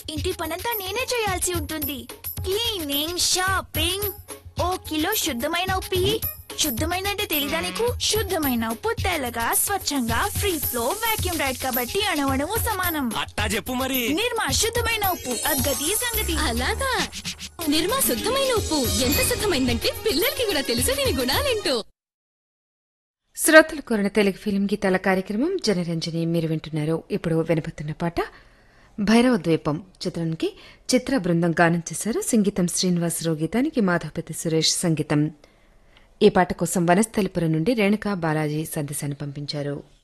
ఇంటి పనంతా నేనే చేయాల్సి ఉంటుంది క్లీనింగ్ షాపింగ్ ఓ కిలో శుద్ధమైన ఉప్పు ఇయ్యి. శుద్ధమైన అంటే తెలీదా నీకు శుద్ధమైన ఉప్పు తెల్లగా స్వచ్ఛంగా ఫ్రీ ఫ్లో వాక్యూమ్ రైడ్ కాబట్టి అణవణము సమానం అట్టా చెప్పు మరి నిర్మా శుద్ధమైన ఉప్పు అగ్గది సంగతి అలాగా నిర్మా శుద్ధమైన ఉప్పు ఎంత శుద్ధమైందంటే పిల్లలకి కూడా తెలుసు దీని గుణాలేంటో శ్రోతలు కోరిన తెలుగు ఫిలిం గీతాల కార్యక్రమం జనరంజని మీరు వింటున్నారు ఇప్పుడు వినబోతున్న పాట భైరవ ద్వీపం చిత్రానికి చిత్ర బృందం గానం చేశారు సంగీతం శ్రీనివాసరావు గీతానికి మాధవపతి సురేష్ సంగీతం ఈ పాట కోసం వనస్థలిపురం నుండి రేణుకా బాలాజీ సందేశాన్ని పంపించారు